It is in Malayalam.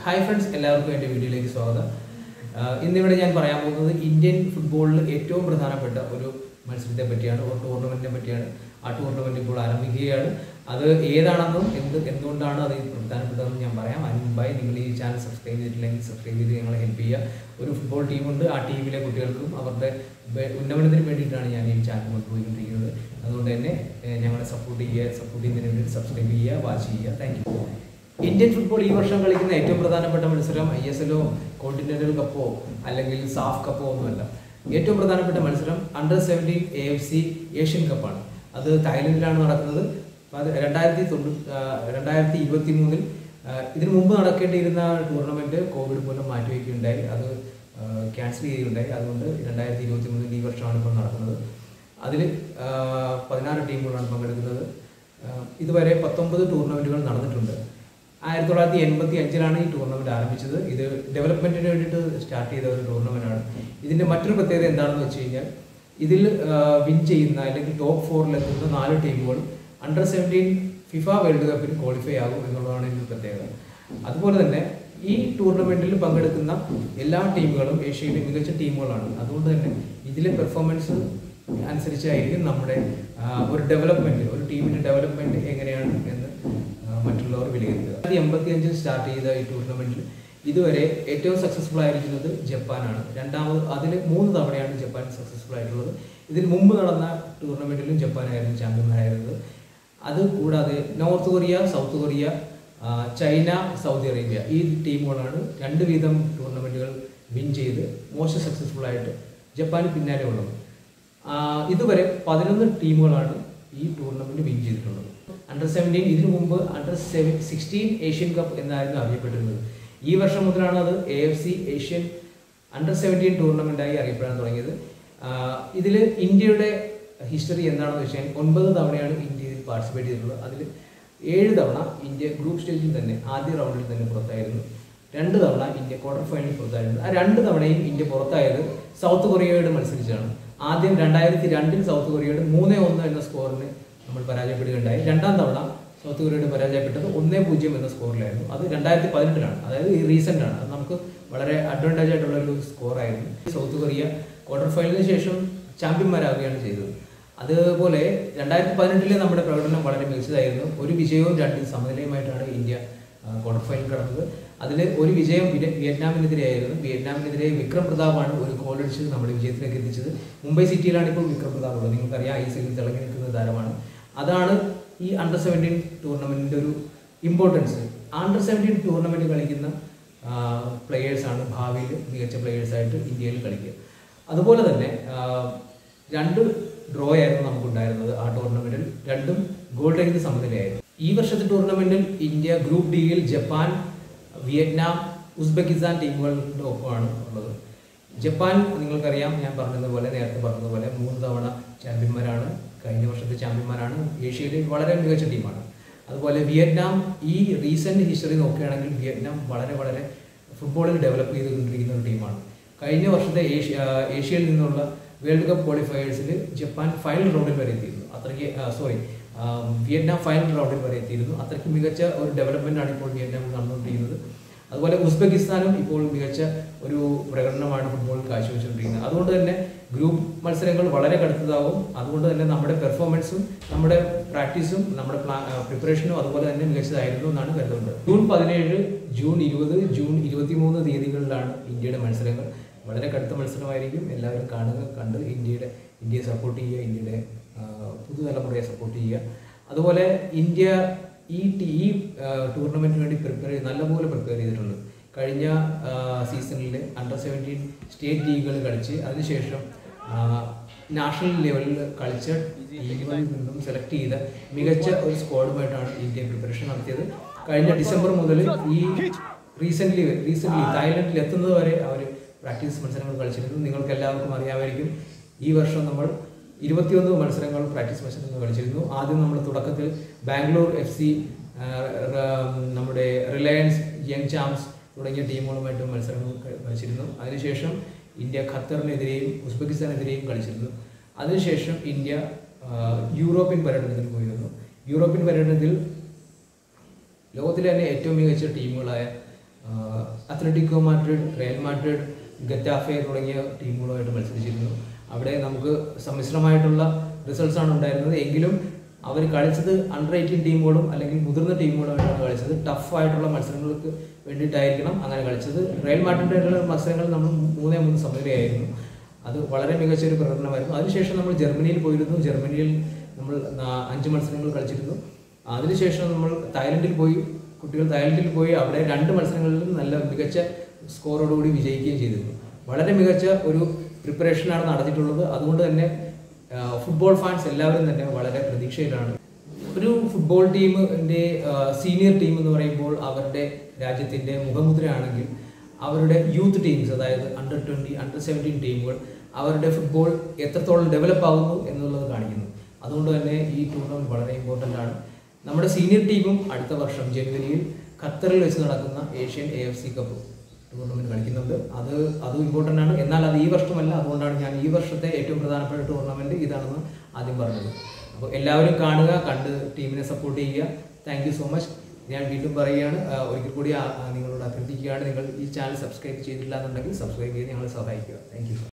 ഹായ് ഫ്രണ്ട്സ് എല്ലാവർക്കും എൻ്റെ വീഡിയോയിലേക്ക് സ്വാഗതം ആഹ് ഇന്നിവിടെ ഞാൻ പറയാൻ പോകുന്നത് ഇന്ത്യൻ ഫുട്ബോളിൽ ഏറ്റവും പ്രധാനപ്പെട്ട ഒരു മത്സരത്തെ പറ്റിയാണ് ഒരു ടൂർണമെൻറ്റിനെ പറ്റിയാണ് ആ ടൂർണമെൻറ്റ് ഇപ്പോൾ ആരംഭിക്കുകയാണ് അത് ഏതാണെന്നും എന്ത് എന്തുകൊണ്ടാണ് അത് പ്രധാനപ്പെട്ടതെന്ന് ഞാൻ പറയാം അതിന് മുമ്പായി നിങ്ങൾ ഈ ചാനൽ സബ്സ്ക്രൈബ് ചെയ്തിട്ടില്ലെങ്കിൽ സബ്സ്ക്രൈബ് ചെയ്ത് ഞങ്ങളെ ഹെൽപ്പ് ചെയ്യുക ഒരു ഫുട്ബോൾ ടീമുണ്ട് ആ ടീമിലെ കുട്ടികൾക്കും അവരുടെ വെ- ഉന്നമനത്തിന് വേണ്ടിയിട്ടാണ് ഞാൻ ഈ ചാനൽ കൊണ്ടുപോയിക്കൊണ്ടിരിക്കുന്നത് അതുകൊണ്ട് തന്നെ ഏഹ്, ഞങ്ങളെ സപ്പോർട്ട് ചെയ്യുക സപ്പോർട്ട് ചെയ്യുന്നതിന് വേണ്ടി സബ്സ്ക്രൈബ് ചെയ്യുക വാച്ച് ചെയ്യുക താങ്ക് യു ഇന്ത്യൻ ഫുട്ബോൾ ഈ വർഷം കളിക്കുന്ന ഏറ്റവും പ്രധാനപ്പെട്ട മത്സരം ഐ എസ് എല്ലോ കോണ്ടിനെന്റൽ കപ്പോ അല്ലെങ്കിൽ സാഫ് കപ്പോ ഒന്നുമല്ല ഏറ്റവും പ്രധാനപ്പെട്ട മത്സരം under seventeen A F C Asian കപ്പാണ് അത് തായ്ലൻഡിലാണ് നടക്കുന്നത് അപ്പൊ അത് രണ്ടായിരത്തി തൊണ്ണൂ രണ്ടായിരത്തി ഇരുപത്തി മൂന്നിൽ ഇതിനു മുമ്പ് നടക്കേണ്ടിയിരുന്ന ടൂർണമെന്റ് കോവിഡ് മൂലം മാറ്റിവെക്കുകയുണ്ടായി അത് ക്യാൻസൽ ചെയ്യുകയുണ്ടായി അതുകൊണ്ട് രണ്ടായിരത്തി ഇരുപത്തി മൂന്നിൽ ഈ വർഷമാണ് ഇപ്പോൾ നടക്കുന്നത് അതിൽ പതിനാറ് ടീമുകളാണ് പങ്കെടുക്കുന്നത് ആഹ് ഇതുവരെ പത്തൊമ്പത് ടൂർണമെന്റുകൾ നടന്നിട്ടുണ്ട് ആയിരത്തി തൊള്ളായിരത്തി എൺപത്തി അഞ്ചിലാണ് ഈ ടൂർണമെന്റ് ആരംഭിച്ചത് ഇത് ഡെവലപ്മെന്റിന് വേണ്ടിയിട്ട് സ്റ്റാർട്ട് ചെയ്ത ഒരു ടൂർണമെന്റ് ആണ് ഇതിന്റെ മറ്റൊരു പ്രത്യേകത എന്താണെന്ന് വെച്ച് കഴിഞ്ഞാൽ ഇതിൽ വിൻ ചെയ്യുന്ന അല്ലെങ്കിൽ ടോപ്പ് ഫോറിൽ എത്തുന്ന നാല് ടീമുകൾ അണ്ടർ സെവൻറ്റീൻ ഫിഫ വേൾഡ് കപ്പിന് ക്വാളിഫൈ ആകും എന്നുള്ളതാണ് ഇതിന്റെ പ്രത്യേകത അതുപോലെ തന്നെ ഈ ടൂർണമെന്റിൽ പങ്കെടുക്കുന്ന എല്ലാ ടീമുകളും ഏഷ്യയിലെ മികച്ച ടീമുകളാണ് അതുകൊണ്ട് തന്നെ ഇതിലെ പെർഫോമൻസ് അനുസരിച്ചായിരിക്കും നമ്മുടെ ആ, ഒരു ഡെവലപ്മെന്റ് ഒരു ടീമിന്റെ ഡെവലപ്മെന്റ് എങ്ങനെയാണ് എന്ന് ആ, മറ്റുള്ളവർ വിലയിരുത്തുക എൺപത്തി അഞ്ചിൽ സ്റ്റാർട്ട് ചെയ്ത ഈ ടൂർണമെന്റിൽ ഇതുവരെ ഏറ്റവും സക്സസ്ഫുൾ ആയിരിക്കുന്നത് ജപ്പാനാണ് രണ്ടാമത് അതിൽ മൂന്ന് തവണയാണ് ജപ്പാൻ സക്സസ്ഫുൾ ആയിട്ടുള്ളത് ഇതിന് മുമ്പ് നടന്ന ടൂർണമെന്റിലും ജപ്പാനായിരുന്നു ചാമ്പ്യന്മാരായിരുന്നത് അത് കൂടാതെ നോർത്ത് കൊറിയ സൗത്ത് കൊറിയ ആ, ചൈന സൗദി അറേബ്യ ഈ ടീമുകളാണ് രണ്ട് വീതം ടൂർണമെന്റുകൾ വിൻ ചെയ്ത് മോസ്റ്റ് സക്സസ്ഫുൾ ആയിട്ട് ജപ്പാന് പിന്നാലെ ഉള്ളത് ആ, ഇതുവരെ പതിനൊന്ന് ടീമുകളാണ് ഈ ടൂർണമെന്റ് വിൻ ചെയ്തിട്ടുള്ളത് അണ്ടർ സെവൻറ്റീൻ ഇതിനു മുമ്പ് under seven sixteen Asian cup എന്നായിരുന്നു അറിയപ്പെട്ടിരുന്നത് ഈ വർഷം മുതലാണ് അത് A F C Asian under seventeen ടൂർണമെന്റായി അറിയപ്പെടാൻ തുടങ്ങിയത് ഇതിൽ ഇന്ത്യയുടെ ഹിസ്റ്ററി എന്താണെന്ന് വെച്ചാൽ ഒൻപത് തവണയാണ് ഇന്ത്യ ഇതിൽ പാർട്ടിസിപ്പേറ്റ് ചെയ്തിട്ടുള്ളത് അതിൽ ഏഴ് തവണ ഇന്ത്യ ഗ്രൂപ്പ് സ്റ്റേജിൽ തന്നെ ആദ്യ റൗണ്ടിൽ തന്നെ പുറത്തായിരുന്നു രണ്ട് തവണ ഇന്ത്യ ക്വാർട്ടർ ഫൈനലിൽ പുറത്തായിരുന്നു ആ രണ്ട് തവണയും ഇന്ത്യ പുറത്തായത് സൗത്ത് കൊറിയയോട് മത്സരിച്ചാണ് ആദ്യം രണ്ടായിരത്തി രണ്ടിൽ സൗത്ത് കൊറിയയോട് മൂന്ന് ഒന്ന് എന്ന സ്കോറിന് നമ്മൾ പരാജയപ്പെടുകയുണ്ടായി രണ്ടാം തവണ സൗത്ത് കൊറിയയോട് പരാജയപ്പെട്ടത് ഒന്നേ പൂജ്യം എന്ന സ്കോറിലായിരുന്നു അത് രണ്ടായിരത്തി പതിനെട്ടിലാണ് അതായത് ഈ റീസെന്റ് ആണ് അത് നമുക്ക് വളരെ അഡ്വാൻറ്റേജ് ആയിട്ടുള്ള ഒരു സ്കോറായിരുന്നു സൗത്ത് കൊറിയ ക്വാർട്ടർ ഫൈനലിന് ശേഷം ചാമ്പ്യന്മാരാകുകയാണ് ചെയ്തത് അതുപോലെ രണ്ടായിരത്തി പതിനെട്ടിലെ നമ്മുടെ പ്രകടനം വളരെ മികച്ചതായിരുന്നു ഒരു വിജയവും രണ്ട് സമനിലയുമായിട്ടാണ് ഇന്ത്യ ആ, ക്വാർട്ടർ ഫൈനൽ കടന്നത് അതിൽ ഒരു വിജയം വിയ- വിയറ്റ്നാമിനെതിരെയായിരുന്നു വിയറ്റ്നാമിനെതിരെ വിക്രം പ്രതാപാണ് ഒരു ഗോൾ അടിച്ച് നമ്മുടെ വിജയത്തിലേക്ക് എത്തിച്ചത് മുംബൈ സിറ്റിയിലാണ് ഇപ്പോൾ വിക്രം പ്രതാപ് ഉള്ളത് നിങ്ങൾക്കറിയാം ഐ സിയിൽ തിളങ്ങി നിൽക്കുന്ന താരമാണ് അതാണ് ഈ അണ്ടർ സെവൻറ്റീൻ ടൂർണമെന്റിന്റെ ഒരു ഇമ്പോർട്ടൻസ് അണ്ടർ സെവൻറ്റീൻ ടൂർണമെന്റ് കളിക്കുന്ന പ്ലെയേഴ്സാണ് ഭാവിയിൽ മികച്ച പ്ലെയേഴ്സായിട്ട് ഇന്ത്യയിൽ കളിക്കുക അതുപോലെ തന്നെ ആ, രണ്ട് ഡ്രോ ആയിരുന്നു നമുക്കുണ്ടായിരുന്നത് ആ ടൂർണമെന്റിൽ രണ്ടും ഗോൾ രഹിത സമനിലയായിരുന്നു ഈ വർഷത്തെ ടൂർണമെന്റിൽ ഇന്ത്യ ഗ്രൂപ്പ് ഡിയിൽ ജപ്പാൻ വിയറ്റ്നാം ഉസ്ബെക്കിസ്ഥാൻ ടീമുകളുടെ ഒപ്പമാണ് ഉള്ളത് ജപ്പാൻ നിങ്ങൾക്കറിയാം ഞാൻ പറഞ്ഞതുപോലെ നേരത്തെ പറഞ്ഞതുപോലെ മൂന്ന് തവണ ചാമ്പ്യന്മാരാണ് കഴിഞ്ഞ വർഷത്തെ ചാമ്പ്യന്മാരാണ് ഏഷ്യയിലെ വളരെ മികച്ച ടീമാണ് അതുപോലെ വിയറ്റ്നാം ഈ റീസെന്റ് ഹിസ്റ്ററി നോക്കുകയാണെങ്കിൽ വിയറ്റ്നാം വളരെ വളരെ ഫുട്ബോളിൽ ഡെവലപ്പ് ചെയ്തുകൊണ്ടിരിക്കുന്ന ഒരു ടീമാണ് കഴിഞ്ഞ വർഷത്തെ ഏഷ്യ ഏഷ്യയിൽ നിന്നുള്ള വേൾഡ് കപ്പ് ക്വാളിഫയേഴ്സിൽ ജപ്പാൻ ഫൈനൽ റൗണ്ടിൽ വരെ എത്തിയിരുന്നു അത്രയ്ക്ക് സോറി വിയറ്റ്നാം ഫൈനൽ റൗണ്ടിൽ വരെ എത്തിയിരുന്നു അത്രയ്ക്ക് മികച്ച ഒരു ഡെവലപ്മെന്റ് ആണ് ഇപ്പോൾ വിയറ്റ്നാമിൽ നടന്നുകൊണ്ടിരിക്കുന്നത് അതുപോലെ ഉസ്ബെക്കിസ്ഥാനും ഇപ്പോൾ മികച്ച ഒരു പ്രകടനമാണ് ഫുട്ബോളിൽ കാഴ്ചവെച്ചുകൊണ്ടിരിക്കുന്നത് അതുകൊണ്ട് തന്നെ ഗ്രൂപ്പ് മത്സരങ്ങൾ വളരെ കടുത്തതാവും അതുകൊണ്ട് തന്നെ നമ്മുടെ പെർഫോമൻസും നമ്മുടെ പ്രാക്ടീസും നമ്മുടെ പ്രിപ്പറേഷനും അതുപോലെ തന്നെ മികച്ചതായിരുന്നു എന്നാണ് കരുതുന്നത് ജൂൺ പതിനേഴ് ജൂൺ ഇരുപത് ജൂൺ ഇരുപത്തിമൂന്ന് തീയതികളിലാണ് ഇന്ത്യയുടെ മത്സരങ്ങൾ വളരെ കടുത്ത മത്സരമായിരിക്കും എല്ലാവരും കാണുക കണ്ട് ഇന്ത്യയുടെ ഇന്ത്യയെ സപ്പോർട്ട് ചെയ്യുക ഇന്ത്യയുടെ ആ, പുതുതലമുറയെ സപ്പോർട്ട് ചെയ്യുക അതുപോലെ ഇന്ത്യ ഈ ടി- ഈ ടൂർണമെന്റിന് വേണ്ടി പ്രിപ്പയർ ചെയ്ത് നല്ലപോലെ പ്രിപ്പയർ ചെയ്തിട്ടുണ്ട് കഴിഞ്ഞ സീസണിൽ അണ്ടർ സെവൻറ്റീൻ സ്റ്റേറ്റ് ലീഗുകൾ കളിച്ച് അതിനുശേഷം നാഷണൽ ലെവലിൽ കളിച്ച ടീമുകളിൽ നിന്നും സെലക്ട് ചെയ്ത മികച്ച ഒരു സ്ക്വാഡുമായിട്ടാണ് ഇന്ത്യ പ്രിപ്പറേഷൻ നടത്തിയത് കഴിഞ്ഞ ഡിസംബർ മുതൽ ഈ റീസെന്റ് റീസെന്റ് തായ്ലൻഡിൽ എത്തുന്നത് വരെ അവർ പ്രാക്ടീസ് മത്സരങ്ങൾ കളിച്ചിരുന്നു നിങ്ങൾക്ക് എല്ലാവർക്കും അറിയാമായിരിക്കും ഈ വർഷം നമ്മൾ ഇരുപത്തിയൊന്ന് മത്സരങ്ങൾ പ്രാക്ടീസ് മത്സരങ്ങൾ കളിച്ചിരുന്നു ആദ്യം നമ്മൾ തുടക്കത്തിൽ ബാംഗ്ലൂർ എഫ് സി നമ്മുടെ റിലയൻസ് യങ് ചാംസ് തുടങ്ങിയ ടീമുകളുമായിട്ട് മത്സരങ്ങൾ ക- കളിച്ചിരുന്നു അതിനുശേഷം ഇന്ത്യ ഖത്തറിനെതിരെയും ഉസ്ബെക്കിസ്ഥാനെതിരെയും കളിച്ചിരുന്നു അതിനുശേഷം ഇന്ത്യ ആ, യൂറോപ്യൻ പര്യടനത്തിന് പോയിരുന്നു യൂറോപ്യൻ പര്യടനത്തിൽ ലോകത്തിലെ തന്നെ ഏറ്റവും മികച്ച ടീമുകളായ ആ, Atletico Madrid Real Madrid Getafe തുടങ്ങിയ ടീമുകളുമായിട്ട് മത്സരിച്ചിരുന്നു അവിടെ നമുക്ക് സമ്മിശ്രമായിട്ടുള്ള റിസൾട്ട്സ് ആണ് ഉണ്ടായിരുന്നത് എങ്കിലും അവർ കളിച്ചത് അണ്ടർ എയ്റ്റീൻ ടീമുകളും അല്ലെങ്കിൽ മുതിർന്ന ടീമുകളുമായിട്ടാണ് കളിച്ചത് ടഫ് ആയിട്ടുള്ള മത്സരങ്ങൾക്ക് വേണ്ടിയിട്ടായിരിക്കണം അങ്ങനെ കളിച്ചത് റയൽ മാഡ്രിഡായിട്ടുള്ള മത്സരങ്ങൾ നമ്മൾ മൂന്നേ മൂന്ന് സമനിലയായിരുന്നു അത് വളരെ മികച്ച ഒരു പ്രകടനമായിരുന്നു അതിനുശേഷം നമ്മൾ ജർമ്മനിയിൽ പോയിരുന്നു ജർമ്മനിയിൽ നമ്മൾ നാ- അഞ്ച് മത്സരങ്ങൾ കളിച്ചിരുന്നു അതിനുശേഷം നമ്മൾ തായ്ലൻഡിൽ പോയി കുട്ടികൾ തായ്ലൻഡിൽ പോയി അവിടെ രണ്ട് മത്സരങ്ങളിലും നല്ല മികച്ച സ്കോറോടുകൂടി വിജയിക്കുകയും ചെയ്തിരുന്നു വളരെ മികച്ച ഒരു പ്രിപ്പറേഷനാണ് നടത്തിയിട്ടുള്ളത് അതുകൊണ്ട് തന്നെ ആ, ഫുട്ബോൾ ഫാൻസ് എല്ലാവരും തന്നെ വളരെ പ്രതീക്ഷയിലാണ് ഒരു ഫുട്ബോൾ ടീമിന്റെ സീനിയർ ടീം എന്ന് പറയുമ്പോൾ അവരുടെ രാജ്യത്തിന്റെ മുഖമുദ്രയാണെങ്കിൽ അവരുടെ യൂത്ത് ടീംസ് അതായത് അണ്ടർ ട്വന്റി അണ്ടർ സെവൻറ്റീൻ ടീമുകൾ അവരുടെ ഫുട്ബോൾ എത്രത്തോളം ഡെവലപ്പ് ആകുന്നു എന്നുള്ളത് കാണിക്കുന്നു അതുകൊണ്ട് തന്നെ ഈ ടൂർണമെന്റ് വളരെ ഇമ്പോർട്ടൻ്റ് ആണ് നമ്മുടെ സീനിയർ ടീമും അടുത്ത വർഷം ജനുവരിയിൽ ഖത്തറിൽ വെച്ച് നടക്കുന്ന Asian A F C cup tournament കളിക്കുന്നുണ്ട് അത് അതും ഇമ്പോർട്ടൻ്റ് ആണ് എന്നാൽ അത് ഈ വർഷമല്ല അതുകൊണ്ടാണ് ഞാൻ ഈ വർഷത്തെ ഏറ്റവും പ്രധാനപ്പെട്ട ടൂർണമെന്റ് ഇതാണെന്ന് ആദ്യം പറഞ്ഞത് അപ്പോൾ എല്ലാവരും കാണുക കണ്ട് ടീമിനെ സപ്പോർട്ട് ചെയ്യുക താങ്ക് യു സോ മച്ച് ഞാൻ വീണ്ടും പറയുകയാണ് ആ, ഒരിക്കൽ കൂടി ആ- ആ നിങ്ങളോട് അഭ്യർത്ഥിക്കുകയാണ് നിങ്ങൾ ഈ ചാനൽ സബ്സ്ക്രൈബ് ചെയ്തിട്ടില്ല എന്നുണ്ടെങ്കിൽ സബ്സ്ക്രൈബ് ചെയ്ത് ഞങ്ങളെ സഹായിക്കുക താങ്ക് യു